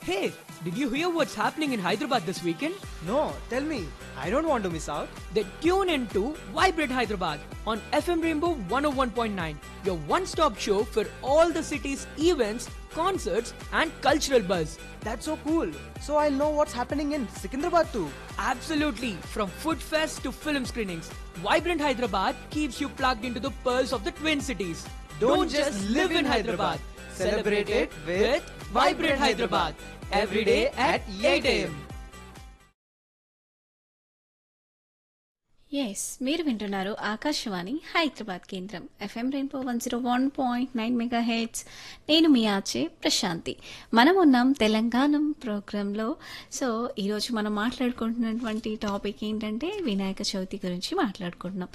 Hey, did you hear what's happening in Hyderabad this weekend? No, tell me. I don't want to miss out. Then tune in to Vibrate Hyderabad on FM Rainbow 101.9, your one stop show for all the city's events, concerts, and cultural buzz. That's so cool. So I'll know what's happening in Secunderabad too. Absolutely, from food fest to film screenings, Vibrant Hyderabad keeps you plugged into the pearls of the Twin Cities. Don't just live in Hyderabad. Celebrate it with Vibrant Hyderabad. Every day at 8 a.m. Yes మీరు వింటున్నారు ఆకాశవాణి హైదరాబాద్ కేంద్రం FM rainbow one zero one point nine megahertz నేను మీ ఆచే ప్రశాంతి మనం ఉన్నాం తెలంగాణ ప్రోగ్రాంలో so ఈరోజు మనం మాట్లాడుకుంటున్నటువంటి టాపిక్ ఏంటంటే వినాయక చవితి గురించి మాట్లాడుకుంటున్నాం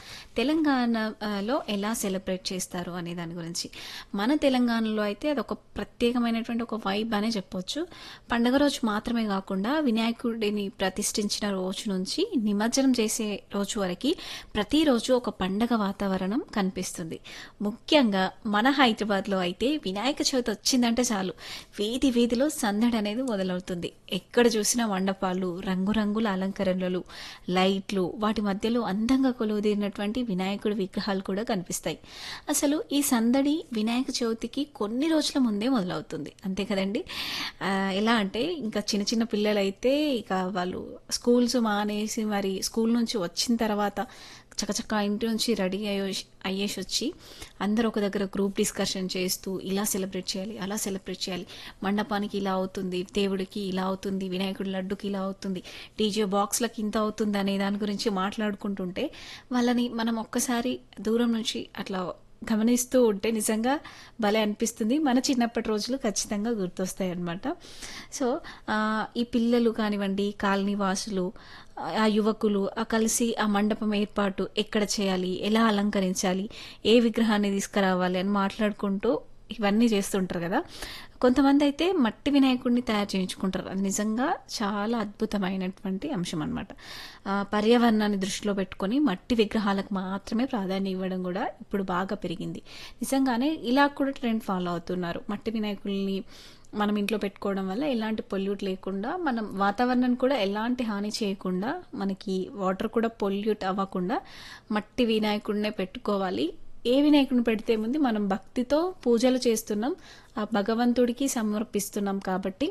తెలంగాణలో ఎలా సెలబ్రేట్ చేస్తారు అనే దాని గురించి మన తెలంగాణలో అయితే అదొక ప్రత్యేకమైనటువంటి ఒక వైబ్ అనే చెప్పొచ్చు పండగ రోజు మాత్రమే కాకుండా వినాయకుడిని ప్రతిష్ఠించిన రోజు నుంచి నిమజ్జనం చేసే రోజు వరకు ప్రతిరోజు ఒక పండగ వాతావరణం కనిపిస్తుంది ముఖ్యంగా మన హైదరాబాద్లో అయితే వినాయక చవితి వచ్చిందంటే చాలు వీధి వీధిలో సందడి అనేది మొదలవుతుంది ఎక్కడ చూసినా మండపాలు రంగురంగుల అలంకరణలు లైట్లు వాటి మధ్యలో అందంగా కొలువుదీరినటువంటి వినాయకుడి విగ్రహాలు కూడా కనిపిస్తాయి అసలు ఈ సందడి వినాయక చవితికి కొన్ని రోజుల ముందే మొదలవుతుంది అంతే కదండి ఆ, ఎలా అంటే ఇంకా చిన్న చిన్న పిల్లలైతే ఇక వాళ్ళు స్కూల్స్ మానేసి మరి స్కూల్ నుంచి వచ్చిన తర్వాత చకచక ఇంటి నుంచి రెడీ అయ్యో అయ్యేసి వచ్చి అందరూ ఒక దగ్గర గ్రూప్ డిస్కషన్ చేస్తూ ఇలా సెలబ్రేట్ చేయాలి అలా సెలబ్రేట్ చేయాలి మండపానికి ఇలా అవుతుంది దేవుడికి ఇలా అవుతుంది వినాయకుడి లడ్డుకి ఇలా అవుతుంది డీజే బాక్స్లకి ఇంత అవుతుంది అనే దాని గురించి మాట్లాడుకుంటుంటే వాళ్ళని మనం ఒక్కసారి దూరం నుంచి అట్లా గమనిస్తూ ఉంటే నిజంగా భలే అనిపిస్తుంది మన చిన్నప్పటి రోజులు ఖచ్చితంగా గుర్తొస్తాయి అన్నమాట సో ఆ, ఈ పిల్లలు కానివ్వండి కాలనీ వాసులు ఆ యువకులు ఆ కలిసి ఆ మండపం ఏర్పాటు ఎక్కడ చేయాలి ఎలా అలంకరించాలి ఏ విగ్రహాన్ని తీసుకురావాలి అని మాట్లాడుకుంటూ ఇవన్నీ చేస్తుంటారు కదా కొంతమంది అయితే మట్టి వినాయకుడిని తయారు చేయించుకుంటారు అది నిజంగా చాలా అద్భుతమైనటువంటి అంశం అనమాట పర్యావరణాన్ని దృష్టిలో పెట్టుకొని మట్టి విగ్రహాలకు మాత్రమే ప్రాధాన్యం ఇవ్వడం కూడా ఇప్పుడు బాగా పెరిగింది నిజంగానే ఇలా కూడా ట్రెండ్ ఫాలో అవుతున్నారు మట్టి వినాయకుల్ని మనం ఇంట్లో పెట్టుకోవడం వల్ల ఎలాంటి పొల్యూట్ లేకుండా మనం వాతావరణాన్ని కూడా ఎలాంటి హాని చేయకుండా మనకి వాటర్ కూడా పొల్యూట్ అవ్వకుండా మట్టి వినాయకుడినే పెట్టుకోవాలి ఏ వినాయకుడిని పెడితే ముందు మనం భక్తితో పూజలు చేస్తున్నాం ఆ భగవంతుడికి సమర్పిస్తున్నాం కాబట్టి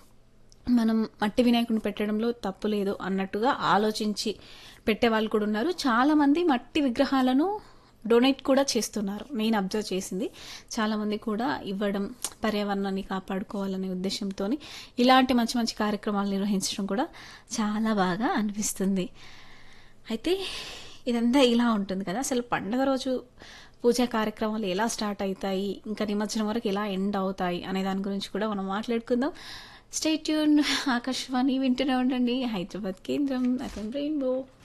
మనం మట్టి వినాయకుడిని పెట్టడంలో తప్పు లేదు అన్నట్టుగా ఆలోచించి పెట్టే వాళ్ళు కూడా ఉన్నారు చాలామంది మట్టి విగ్రహాలను డొనేట్ కూడా చేస్తున్నారు నేను అబ్జర్వ్ చేసింది చాలామంది కూడా ఇవ్వడం పర్యావరణాన్ని కాపాడుకోవాలనే ఉద్దేశంతో ఇలాంటి మంచి మంచి కార్యక్రమాలు నిర్వహించడం కూడా చాలా బాగా అనిపిస్తుంది అయితే ఇదంతా ఇలా ఉంటుంది కదా అసలు పండగ రోజు పూజా కార్యక్రమాలు ఎలా స్టార్ట్ అవుతాయి ఇంకా నిమజ్జనం వరకు ఎలా ఎండ్ అవుతాయి అనే దాని గురించి కూడా మనం మాట్లాడుకుందాం స్టేట్ ట్యూన్ ఆకాశవాణి వింటూనే ఉండండి హైదరాబాద్ కేంద్రం ఎఫ్ఎం రెయిన్బో